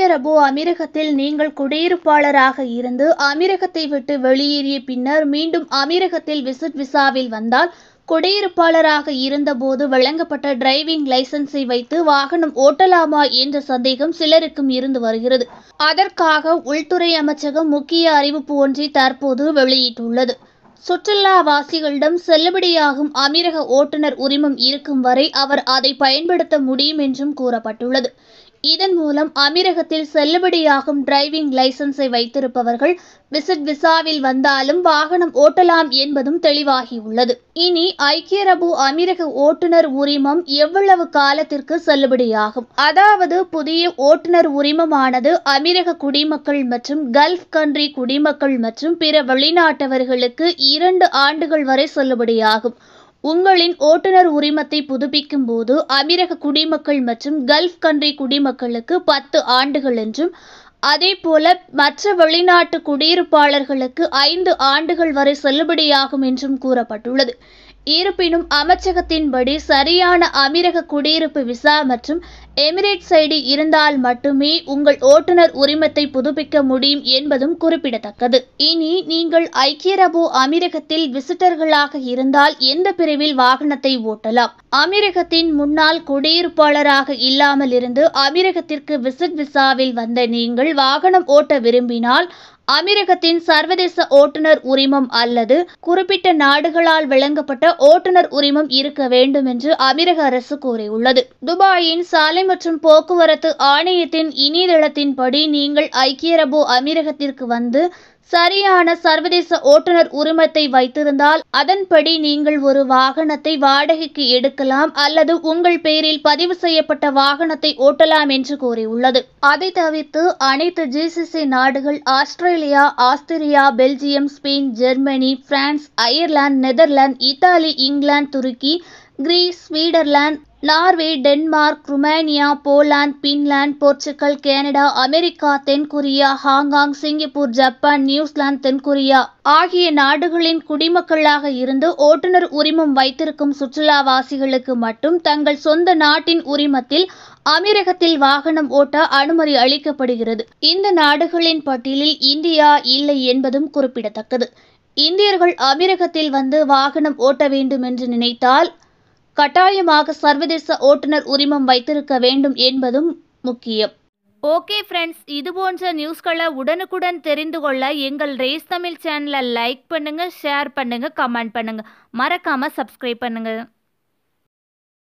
அரபு அமீரகத்தில் நீங்கள் குடியிருப்பாளராக இருந்து அமீரகத்தை விட்டு வெளியேறிய பின்னர் மீண்டும் அமீரகத்தில் விசிட் விசாவில் வந்தால் குடியிருப்பாளராக இருந்தபோது வழங்கப்பட்ட டிரைவிங் லைசன்ஸை வைத்து வாகனம் ஓட்டலாமா என்ற சந்தேகம் சிலருக்கும் இருந்து வருகிறது அதற்காக உள்துறை அமைச்சகம் முக்கிய அறிவிப்பு ஒன்றை தற்போது வெளியிட்டுள்ளது சுற்றுலாவாசிகளிடம் செல்லுபடியாகும் அமீரக ஓட்டுநர் உரிமம் இருக்கும் வரை அவர் அதை பயன்படுத்த முடியும் என்றும் கூறப்பட்டுள்ளது இதன் மூலம் அமீரகத்தில் செல்லுபடியாகும் டிரைவிங் லைசன்ஸை வைத்திருப்பவர்கள் விசிட் விசாவில் வந்தாலும் வாகனம் ஓட்டலாம் என்பதும் தெளிவாகியுள்ளது இனி ஐக்கிய அரபு அமீரக ஓட்டுநர் உரிமம் எவ்வளவு காலத்திற்கு செல்லுபடியாகும் அதாவது புதிய ஓட்டுநர் உரிமமானது அமீரக குடிமக்கள் மற்றும் கல்ஃப் கண்ட்ரி குடிமக்கள் மற்றும் பிற வெளிநாட்டவர்களுக்கு இரண்டு ஆண்டுகள் வரை செல்லுபடியாகும் உங்களின் ஓட்டுநர் உரிமத்தை புதுப்பிக்கும் போது அமீரக குடிமக்கள் மற்றும் கல்ஃப் கண்ட்ரி குடிமக்களுக்கு பத்து ஆண்டுகள் என்றும் அதேபோல மற்ற வெளிநாட்டு குடியிருப்பாளர்களுக்கு ஐந்து ஆண்டுகள் வரை செல்லுபடியாகும் என்றும் கூறப்பட்டுள்ளது இருப்பினும் அமைச்சகத்தின்படி சரியான அமீரக குடியிருப்பு விசா மற்றும் எமிரேட்ஸ் ஐடி இருந்தால் மட்டுமே உங்கள் ஓட்டுநர் உரிமத்தை புதுப்பிக்க முடியும் என்பதும் குறிப்பிடத்தக்கது இனி நீங்கள் ஐக்கிய அரபு அமீரகத்தில் விசிட்டர்களாக இருந்தால் எந்த பிரிவில் வாகனத்தை ஓட்டலாம் அமீரகத்தின் முன்னாள் குடியிருப்பாளராக இல்லாமல் இருந்து அமீரகத்திற்கு விசிட் விசாவில் வந்த நீங்கள் வாகனம் ஓட்ட விரும்பினால் அமீரகத்தின் சர்வதேச ஓட்டுநர் உரிமம் அல்லது குறிப்பிட்ட நாடுகளால் வழங்கப்பட்ட ஓட்டுநர் உரிமம் இருக்க வேண்டும் என்று அமீரக அரசு கூறியுள்ளது துபாயின் சாலை மற்றும் போக்குவரத்து ஆணையத்தின் இணையதளத்தின்படி நீங்கள் ஐக்கிய அரபு அமீரகத்திற்கு வந்து சரியான சர்வதேச ஓட்டுநர் உரிமத்தை வைத்திருந்தால் அதன்படி நீங்கள் ஒரு வாகனத்தை வாடகைக்கு எடுக்கலாம் அல்லது உங்கள் பெயரில் பதிவு செய்யப்பட்ட வாகனத்தை ஓட்டலாம் என்று கூறியுள்ளது அதை தவிர்த்து அனைத்து ஜிசிசி நாடுகள் Australia Austria Belgium Spain Germany France Ireland Netherlands Italy England துருக்கி Greece Switzerland Norway Denmark Romania Poland Finland Portugal Canada America தென்கொரியா ஹாங்காங் சிங்கப்பூர் ஜப்பான் நியூசிலாந்து தென்கொரியா ஆகிய நாடுகளின் குடிமக்களாக இருந்து ஓட்டுநர் உரிமம் வைத்திருக்கும் சுற்றுலாவாசிகளுக்கு மட்டும் தங்கள் சொந்த நாட்டின் உரிமத்தில் அமீரகத்தில் வாகனம் ஓட்ட அனுமதி அளிக்கப்படுகிறது இந்த நாடுகளின் பட்டியலில் இந்தியா இல்லை என்பதும் குறிப்பிடத்தக்கது இந்தியர்கள் அமீரகத்தில் வந்து வாகனம் ஓட்ட வேண்டும் என்று நினைத்தால் கட்டாயமாக சர்வதேச ஓட்டுநர் உரிமம் வைத்திருக்க வேண்டும் என்பதும் முக்கியம் ஓகே ஃப்ரெண்ட்ஸ் இது போன்ற நியூஸ்களை உடனுக்குடன் தெரிந்து கொள்ள எங்கள் ரேஸ் தமிழ் சேனலை லைக் பண்ணுங்கள் ஷேர் பண்ணுங்கள் கமெண்ட் பண்ணுங்கள் மறக்காமல் சப்ஸ்கிரைப் பண்ணுங்கள்